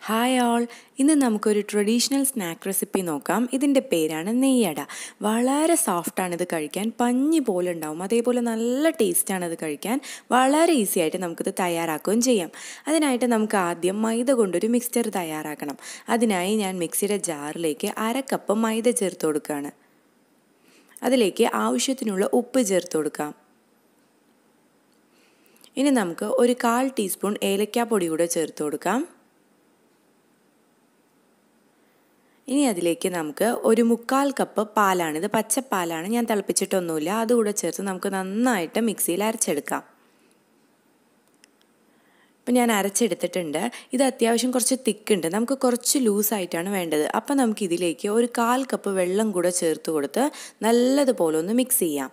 hi all ഇന്ന് നമുക്കൊരു traditional snack recipe നോക്കാം ഇതിൻ്റെ പേരാണ് നെയ്യട വളരെ സോഫ്റ്റാണ് ഇത് കഴിക്കാൻ പഞ്ഞി പോലെ ഉണ്ടാവും അതേപോലെ നല്ല ടേസ്റ്റാണ് ഇത് കഴിക്കാൻ വളരെ ഈസി ആയിട്ട് നമുക്കിത് തയ്യാറാക്കുകയും ചെയ്യാം അതിനായിട്ട് നമുക്ക് ആദ്യം മൈദ കൊണ്ടൊരു മിക്സ്ചർ തയ്യാറാക്കണം അതിനായി ഞാൻ മിക്സിയുടെ ജാറിലേക്ക് അര കപ്പ് മൈദ ചേർത്ത് കൊടുക്കുകയാണ് അതിലേക്ക് ആവശ്യത്തിനുള്ള ഉപ്പ് ചേർത്ത് കൊടുക്കാം ഇനി നമുക്ക് ഒരു കാൽ ടീസ്പൂൺ ഏലക്കാപ്പൊടി കൂടെ ചേർത്ത് കൊടുക്കാം ഇനി അതിലേക്ക് നമുക്ക് ഒരു മുക്കാൽ കപ്പ് പാലാണ് ഇത് പച്ചപ്പാലാണ് ഞാൻ തിളപ്പിച്ചിട്ടൊന്നുമില്ല അതുകൂടെ ചേർത്ത് നമുക്ക് നന്നായിട്ട് മിക്സിയിൽ അരച്ചെടുക്കാം ഇപ്പം ഞാൻ അരച്ചെടുത്തിട്ടുണ്ട് ഇത് അത്യാവശ്യം കുറച്ച് തിക്കുണ്ട് നമുക്ക് കുറച്ച് ലൂസായിട്ടാണ് വേണ്ടത് അപ്പം നമുക്ക് ഇതിലേക്ക് ഒരു കാൽ കപ്പ് വെള്ളം കൂടെ ചേർത്ത് കൊടുത്ത് നല്ലതുപോലെ ഒന്ന് മിക്സ് ചെയ്യാം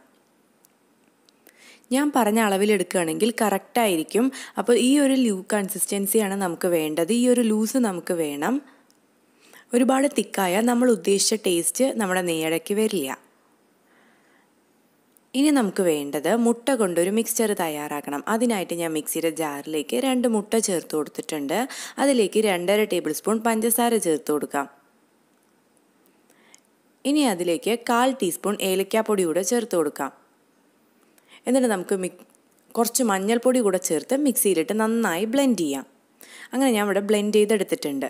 ഞാൻ പറഞ്ഞ അളവിൽ എടുക്കുകയാണെങ്കിൽ കറക്റ്റായിരിക്കും അപ്പോൾ ഈ ഒരു ലൂ കൺസിസ്റ്റൻസിയാണ് നമുക്ക് വേണ്ടത് ഈ ഒരു ലൂസ് നമുക്ക് വേണം ഒരുപാട് തിക്കായാൽ നമ്മൾ ഉദ്ദേശിച്ച ടേസ്റ്റ് നമ്മുടെ നെയ്യടയ്ക്ക് വരില്ല ഇനി നമുക്ക് വേണ്ടത് മുട്ട കൊണ്ടൊരു മിക്സ്ചർ തയ്യാറാക്കണം അതിനായിട്ട് ഞാൻ മിക്സിയുടെ ജാറിലേക്ക് രണ്ട് മുട്ട ചേർത്ത് കൊടുത്തിട്ടുണ്ട് അതിലേക്ക് രണ്ടര ടേബിൾ സ്പൂൺ പഞ്ചസാര ചേർത്ത് കൊടുക്കാം ഇനി അതിലേക്ക് കാൽ ടീസ്പൂൺ ഏലക്കാപ്പൊടി കൂടെ ചേർത്ത് കൊടുക്കാം എന്നിട്ട് നമുക്ക് മി കുറച്ച് മഞ്ഞൾപ്പൊടി കൂടെ ചേർത്ത് മിക്സിയിലിട്ട് നന്നായി ബ്ലെൻഡ് ചെയ്യാം അങ്ങനെ ഞാൻ ഇവിടെ ബ്ലെൻഡ് ചെയ്തെടുത്തിട്ടുണ്ട്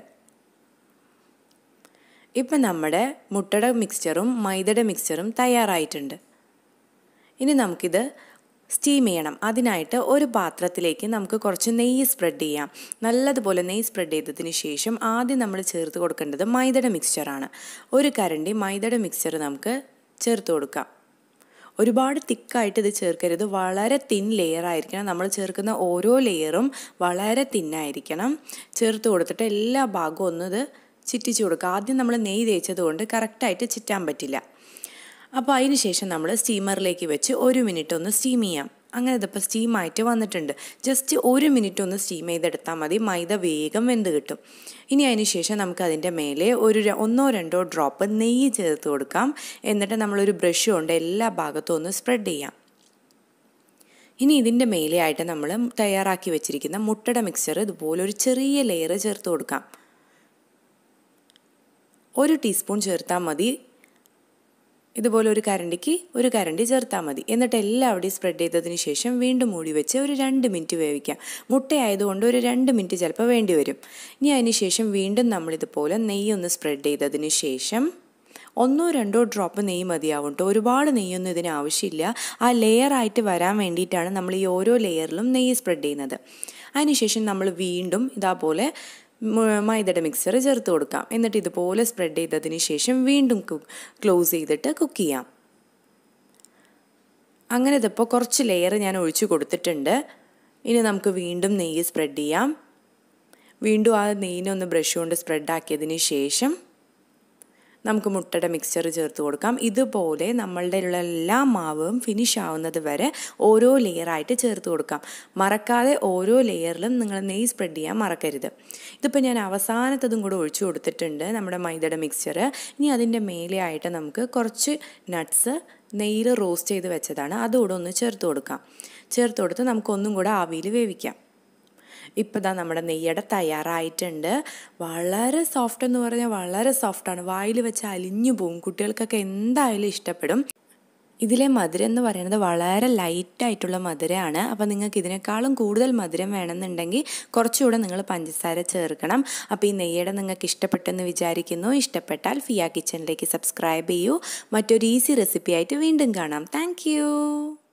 ഇപ്പം നമ്മുടെ മുട്ടയുടെ മിക്സ്ചറും മൈദയുടെ മിക്സ്ചറും തയ്യാറായിട്ടുണ്ട് ഇനി നമുക്കിത് സ്റ്റീം ചെയ്യണം അതിനായിട്ട് ഒരു പാത്രത്തിലേക്ക് നമുക്ക് കുറച്ച് നെയ്യ് സ്പ്രെഡ് ചെയ്യാം നല്ലതുപോലെ നെയ്യ് സ്പ്രെഡ് ചെയ്തതിന് ശേഷം ആദ്യം നമ്മൾ ചേർത്ത് കൊടുക്കേണ്ടത് മൈദയുടെ മിക്സ്ചറാണ് ഒരു കരണ്ടി മൈദയുടെ മിക്സ്ചർ നമുക്ക് ചേർത്ത് കൊടുക്കാം ഒരുപാട് തിക്കായിട്ട് ഇത് ചേർക്കരുത് വളരെ തിൻ ലെയർ ആയിരിക്കണം നമ്മൾ ചേർക്കുന്ന ഓരോ ലെയറും വളരെ തിന്നായിരിക്കണം ചേർത്ത് കൊടുത്തിട്ട് എല്ലാ ഭാഗവും ഒന്ന് ഇത് ചിറ്റിച്ച് കൊടുക്കുക ആദ്യം നമ്മൾ നെയ്യ് തേച്ചത് കൊണ്ട് കറക്റ്റായിട്ട് ചിറ്റാൻ പറ്റില്ല അപ്പോൾ അതിന് ശേഷം നമ്മൾ സ്റ്റീമറിലേക്ക് വെച്ച് ഒരു മിനിറ്റ് ഒന്ന് സ്റ്റീം ചെയ്യാം അങ്ങനെ ഇതിപ്പോൾ സ്റ്റീമായിട്ട് വന്നിട്ടുണ്ട് ജസ്റ്റ് ഒരു മിനിറ്റ് ഒന്ന് സ്റ്റീം ചെയ്തെടുത്താൽ മതി മൈദ വേഗം വെന്ത് കിട്ടും ഇനി അതിന് ശേഷം നമുക്ക് അതിൻ്റെ മേലെ ഒരു ഒന്നോ രണ്ടോ ഡ്രോപ്പ് നെയ്യ് ചേർത്ത് കൊടുക്കാം എന്നിട്ട് നമ്മളൊരു ബ്രഷ് കൊണ്ട് എല്ലാ ഭാഗത്തും ഒന്ന് സ്പ്രെഡ് ചെയ്യാം ഇനി ഇതിൻ്റെ മേലെയായിട്ട് നമ്മൾ തയ്യാറാക്കി വെച്ചിരിക്കുന്ന മുട്ടയുടെ മിക്സർ ഇതുപോലെ ഒരു ചെറിയ ലെയർ ചേർത്ത് കൊടുക്കാം ഒരു ടീസ്പൂൺ ചേർത്താൽ മതി ഇതുപോലെ ഒരു കരണ്ടിക്ക് ഒരു കരണ്ടി ചേർത്താൽ മതി എന്നിട്ട് എല്ലാവിടെയും സ്പ്രെഡ് ചെയ്തതിന് ശേഷം വീണ്ടും മൂടി വെച്ച് ഒരു രണ്ട് മിനിറ്റ് വേവിക്കാം മുട്ടയായതുകൊണ്ട് ഒരു രണ്ട് മിനിറ്റ് ചിലപ്പോൾ വേണ്ടി വരും ഇനി അതിന് ശേഷം വീണ്ടും നമ്മളിതുപോലെ നെയ്യ് ഒന്ന് സ്പ്രെഡ് ചെയ്തതിന് ശേഷം ഒന്നോ രണ്ടോ ഡ്രോപ്പ് നെയ്യ് മതിയാവും കേട്ടോ ഒരുപാട് നെയ്യൊന്നും ഇതിന് ആവശ്യമില്ല ആ ലെയർ ആയിട്ട് വരാൻ വേണ്ടിയിട്ടാണ് നമ്മൾ ഈ ഓരോ ലെയറിലും നെയ്യ് സ്പ്രെഡ് ചെയ്യുന്നത് അതിനുശേഷം നമ്മൾ വീണ്ടും ഇതാപോലെ മൈദയുടെ മിക്സർ ചേർത്ത് കൊടുക്കാം എന്നിട്ട് ഇതുപോലെ സ്പ്രെഡ് ചെയ്തതിന് ശേഷം വീണ്ടും ക്ലോസ് ചെയ്തിട്ട് കുക്ക് ചെയ്യാം അങ്ങനെ ഇതിപ്പോൾ കുറച്ച് ലെയർ ഞാൻ ഒഴിച്ചു കൊടുത്തിട്ടുണ്ട് ഇനി നമുക്ക് വീണ്ടും നെയ്യ് സ്പ്രെഡ് ചെയ്യാം വീണ്ടും ആ നെയ്യിനെ ഒന്ന് ബ്രഷ് കൊണ്ട് സ്പ്രെഡ് ആക്കിയതിന് ശേഷം നമുക്ക് മുട്ടയുടെ മിക്സ്ചർ ചേർത്ത് കൊടുക്കാം ഇതുപോലെ നമ്മളുടെ ഉള്ള എല്ലാ മാവും ഫിനിഷ് ആവുന്നത് വരെ ഓരോ ലെയറായിട്ട് ചേർത്ത് കൊടുക്കാം മറക്കാതെ ഓരോ ലെയറിലും നിങ്ങൾ നെയ്യ് സ്പ്രെഡ് ചെയ്യാൻ മറക്കരുത് ഇതിപ്പോൾ ഞാൻ അവസാനത്തതും കൂടെ ഒഴിച്ചു കൊടുത്തിട്ടുണ്ട് നമ്മുടെ മൈദയുടെ മിക്സ്ചർ ഇനി അതിൻ്റെ മേലെ ആയിട്ട് നമുക്ക് കുറച്ച് നട്ട്സ് നെയ്യിൽ റോസ്റ്റ് ചെയ്ത് വെച്ചതാണ് അതുകൂടെ ഒന്ന് ചേർത്ത് കൊടുക്കാം ചേർത്ത് കൊടുത്ത് നമുക്കൊന്നും കൂടെ ആവിയിൽ വേവിക്കാം ഇപ്പോൾ ഇതാ നമ്മുടെ നെയ്യട തയ്യാറായിട്ടുണ്ട് വളരെ സോഫ്റ്റ് എന്ന് പറഞ്ഞാൽ വളരെ സോഫ്റ്റാണ് വായിൽ വെച്ച് അലിഞ്ഞു പോകും കുട്ടികൾക്കൊക്കെ എന്തായാലും ഇഷ്ടപ്പെടും ഇതിലെ മധുരം എന്ന് പറയുന്നത് വളരെ ലൈറ്റായിട്ടുള്ള മധുരമാണ് അപ്പോൾ നിങ്ങൾക്ക് ഇതിനേക്കാളും കൂടുതൽ മധുരം വേണമെന്നുണ്ടെങ്കിൽ കുറച്ചുകൂടെ നിങ്ങൾ പഞ്ചസാര ചേർക്കണം അപ്പോൾ ഈ നെയ്യട നിങ്ങൾക്ക് ഇഷ്ടപ്പെട്ടെന്ന് വിചാരിക്കുന്നു ഇഷ്ടപ്പെട്ടാൽ ഫിയ കിച്ചണിലേക്ക് സബ്സ്ക്രൈബ് ചെയ്യൂ മറ്റൊരു ഈസി റെസിപ്പി ആയിട്ട് വീണ്ടും കാണാം താങ്ക്